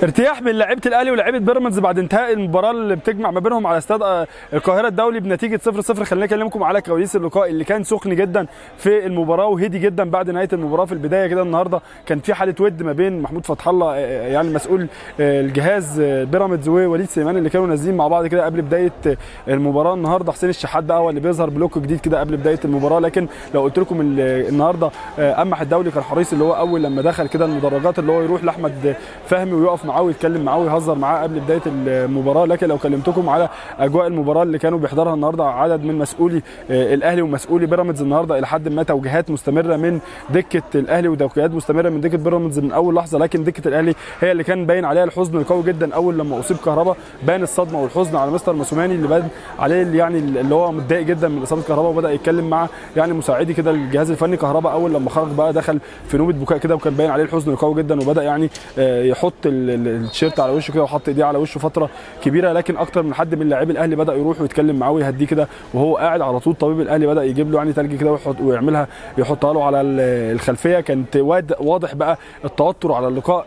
ارتياح من لعيبه الاهلي ولاعيبه بيراميدز بعد انتهاء المباراه اللي بتجمع ما بينهم على استاد القاهره الدولي بنتيجه 0-0 خليني اكلمكم على كواليس اللقاء اللي كان سخن جدا في المباراه وهدي جدا بعد نهايه المباراه في البدايه كده النهارده كان في حاله ود ما بين محمود فتح الله يعني مسؤول الجهاز بيراميدز ووليد سليمان اللي كانوا نازلين مع بعض كده قبل بدايه المباراه النهارده حسين الشحات ده هو اللي بيظهر بلوك جديد كده قبل بدايه المباراه لكن لو قلت لكم النهارده امح الدولي كان حريص اللي هو اول لما دخل كده المدرجات اللي هو يروح لاحمد فهمي ويقف معاه ويتكلم معاه ويهزر معاه قبل بدايه المباراه لكن لو كلمتكم على اجواء المباراه اللي كانوا بيحضرها النهارده عدد من مسؤولي الاهلي ومسؤولي بيراميدز النهارده الى حد ما توجيهات مستمره من دكه الاهلي وتوجيهات مستمره من دكه بيراميدز من اول لحظه لكن دكه الاهلي هي اللي كان باين عليها الحزن القوي جدا اول لما اصيب كهربا بان الصدمه والحزن على مستر موسوماني اللي بان عليه اللي يعني اللي هو متضايق جدا من اصابه كهربا وبدا يتكلم مع يعني مساعدي كده الجهاز الفني كهربا اول لما خرج بقى دخل في نوبه بكاء كده وكان باين عليه الحزن القوي جدا وبدا يعني يحط التيشيرت على وشه كده وحط ايديه على وشه فتره كبيره لكن اكتر من حد من لاعبي الاهلي بدا يروح ويتكلم معاه ويهديه كده وهو قاعد على طول طبيب الاهلي بدا يجيب له يعني ثلج كده ويحط ويعملها يحطها له على الخلفيه كانت واضح بقى التوتر على اللقاء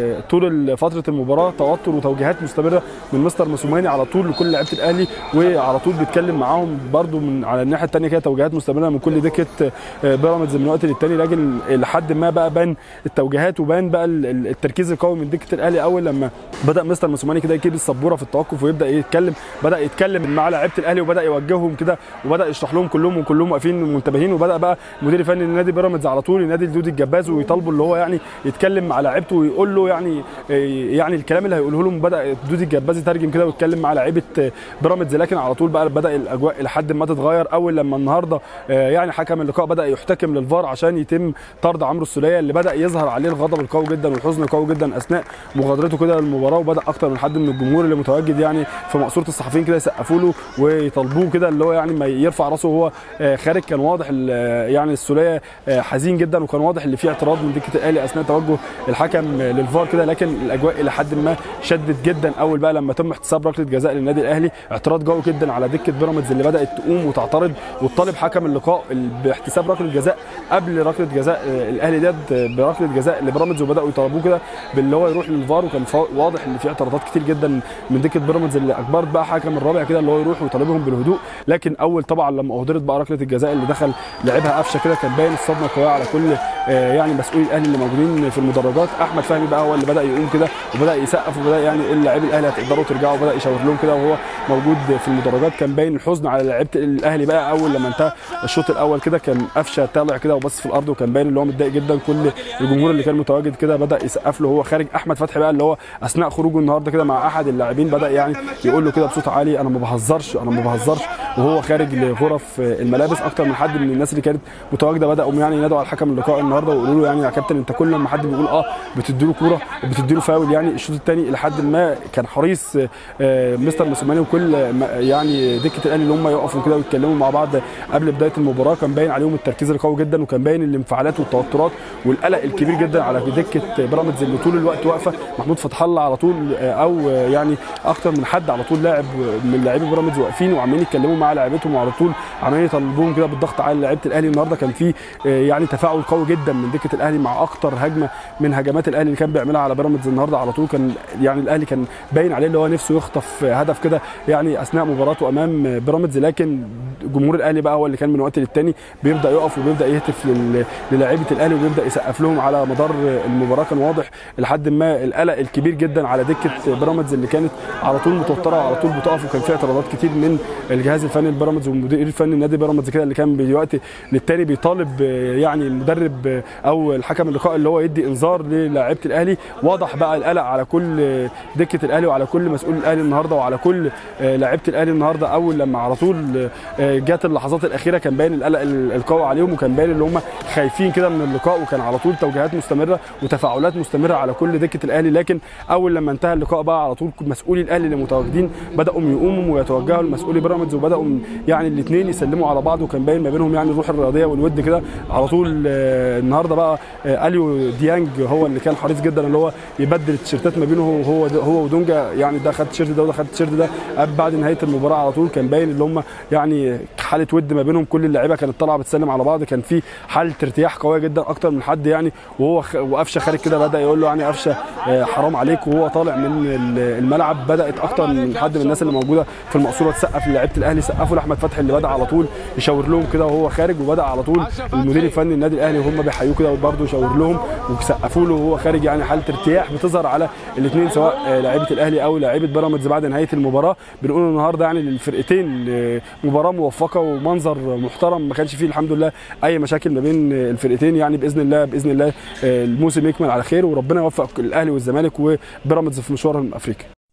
طول فتره المباراه توتر وتوجيهات مستمره من مستر موسوماني على طول لكل لعيبه الاهلي وعلى طول بيتكلم معاهم برده من على الناحيه الثانيه كده توجيهات مستمره من كل دكه بيراميدز من وقت للتاني لكن لحد ما بقى بان التوجيهات وبان بقى التركيز القوي من دكه الاهلي اول لما بدا مستر موسوماني كده يجيب السبوره في التوقف ويبدا يتكلم بدا يتكلم مع لعيبه الاهلي وبدا يوجههم كده وبدا يشرح لهم كلهم وكلهم واقفين منتبهين وبدا بقى المدير الفني لنادي بيراميدز على طول ينادي لدودي الجباز ويطالبه اللي هو يعني يتكلم مع لعيبته ويقول له يعني يعني الكلام اللي هيقوله لهم بدا دودي الجباز يترجم كده ويتكلم مع لعيبه بيراميدز لكن على طول بقى بدا الاجواء لحد ما تتغير اول لما النهارده يعني حكم اللقاء بدا يحتكم للفار عشان يتم طرد عمرو السوليه اللي بدا يظهر عليه الغضب القوي جدا والحزن القوي جدا اثناء مغادرته كده للمباراه وبدا اكتر من حد من الجمهور اللي متواجد يعني في مقصوره الصحفيين كده يسقفوا له ويطالبوه كده اللي هو يعني ما يرفع راسه وهو خارج كان واضح يعني السوليه حزين جدا وكان واضح اللي فيه اعتراض من دكه الاهلي اثناء توجه الحكم للفار كده لكن الاجواء الى حد ما شدت جدا اول بقى لما تم احتساب ركله جزاء للنادي الاهلي اعتراض قوي جدا على دكه بيراميدز اللي بدات تقوم وتعترض وتطالب حكم اللقاء باحتساب ركله جزاء قبل ركله جزاء الاهلي ديت بركله جزاء لبيراميدز وبداوا يطالبوه كده باللي هو يروح للفار وكان واضح ان في اعتراضات كتير جدا من دكه بيراميدز اللي اجبرت بقى حكم الرابع كده اللي هو يروح ويطالبهم بالهدوء لكن اول طبعا لما اهدرت بقى ركله الجزاء اللي دخل لعبها قفشه كده كان باين الصدمه القويه على كل يعني مسؤولي الاهلي اللي موجودين في المدرجات احمد فهمي بقى هو اللي بدا يقوم كده وبدا يسقف وبدا يعني اللاعبي الاهلي هتقدروا ترجعوا وبدا يشاور لهم كده وهو موجود في المدرجات كان باين الحزن على لعيبه الاهلي بقى اول لما انتهى الشوط الاول كده كان قفشه طالع كده وبص في الارض وكان باين اللي هو متضايق جدا كل الجمهور اللي كان متواجد كده بدا يسقف له وهو خارج احمد فتحي بقى اللي هو اثناء خروجه النهارده كده مع احد اللاعبين بدا يعني يقول له كده بصوت عالي انا ما بهزرش انا ما بهزرش وهو خارج لغرف الملابس اكتر من حد من الناس اللي كانت متواجده بداوا يعني ينادوا على الحكم اللقاء النهارده ويقولوا له يعني يا كابتن انت كل لما حد بيقول اه بتدي له كوره بتدي له فاول يعني الشوط الثاني لحد ما كان حريص مستر موسوماني وكل يعني دكه الاهلي اللي هم يقفوا كده ويتكلموا مع بعض قبل بدايه المباراه كان باين عليهم التركيز القوي جدا وكان باين الانفعالات والتوترات والقلق الكبير جدا على دكه بيراميدز اللي طول الوقت واقفه محمود فتح الله على طول او يعني اكتر من حد على طول لاعب من لاعبي بيراميدز واقفين وعمالين يتكلموا مع لاعبتهم وعلى طول عمالين يطالبوهم كده بالضغط على لعيبه الاهلي النهارده كان في يعني تفاعل قوي جدا من دكه الاهلي مع اكتر هجمه من هجمات الاهلي اللي كان بيعملها على بيراميدز النهارده على طول كان يعني الاهلي كان باين عليه اللي هو نفسه يخطف هدف كده يعني اثناء مباراته امام بيراميدز لكن جمهور الاهلي بقى هو اللي كان من وقت للتاني بيبدا يقف وبيبدا يهتف للاعيبه الاهلي وبيبدا يسقف لهم على مدار المباراه كان واضح لحد ما القلق الكبير جدا على دكه بيراميدز اللي كانت على طول متوتره وعلى طول بتقف وكان في اعتراضات كتير من الجهاز الفني لبيراميدز والمدير الفني نادي بيراميدز كده اللي كان بوقت للتاني بيطالب يعني المدرب او الحكم اللقاء اللي هو يدي انذار للاعيبه الاهلي واضح بقى القلق على كل دكه الاهلي وعلى كل مسؤول الاهلي النهارده وعلى كل لاعيبه الاهلي النهارده اول لما على طول جت اللحظات الاخيره كان باين القلق القوي عليهم وكان باين اللي هم خايفين كده من اللقاء وكان على طول توجيهات مستمره وتفاعلات مستمره على كل دكه الاهلي لكن اول لما انتهى اللقاء بقى على طول مسؤولي الاهلي اللي متواجدين بداوا يقوموا ويتوجهوا لمسؤولي بيراميدز وبداوا يعني الاثنين يسلموا على بعض وكان باين ما بينهم يعني الروح الرياضيه والود كده على طول النهارده بقى اليو ديانج هو اللي كان حريص جدا اللي هو يبدل التيشيرتات ما بينه هو هو ودونجا يعني ده خد التيشيرت ده وده خد التيشيرت ده بعد نهايه المباراه على طول كان باين اللي هم يعني حاله ود ما بينهم كل اللعيبه كانت طالعه بتسلم على بعض كان في حاله ارتياح قويه جدا اكتر من حد يعني وهو خ... وقفشه خارج كده بدا يقول له يعني قفشه آه، حرام عليك وهو طالع من ال- الملعب بدات اكتر من حد من الناس اللي موجوده في المقصوره تسقف للاعيبه الاهلي سقفوا لاحمد فتحي اللي بدا على طول يشاور لهم كده وهو خارج وبدا على طول المدير الفني النادي الاهلي وهم بيحيوه كده وبرده يشاور لهم وسقفوا له وهو خارج يعني حاله ارتياح بتظهر على الاثنين سواء آه، لعيبه الاهلي او لعيبه بيراميدز بعد نهايه المباراه بنقول النهارده يعني للفرقتين آه، مباراه موفقه ومنظر محترم ما كانش فيه الحمد لله اي مشاكل ما بين آه، الفرقتين يعني باذن الله باذن الله آه، الموسم يكمل على خير وربنا يوفق الاهلي والزمالك وبيراميدز في مشوارهم الافريقي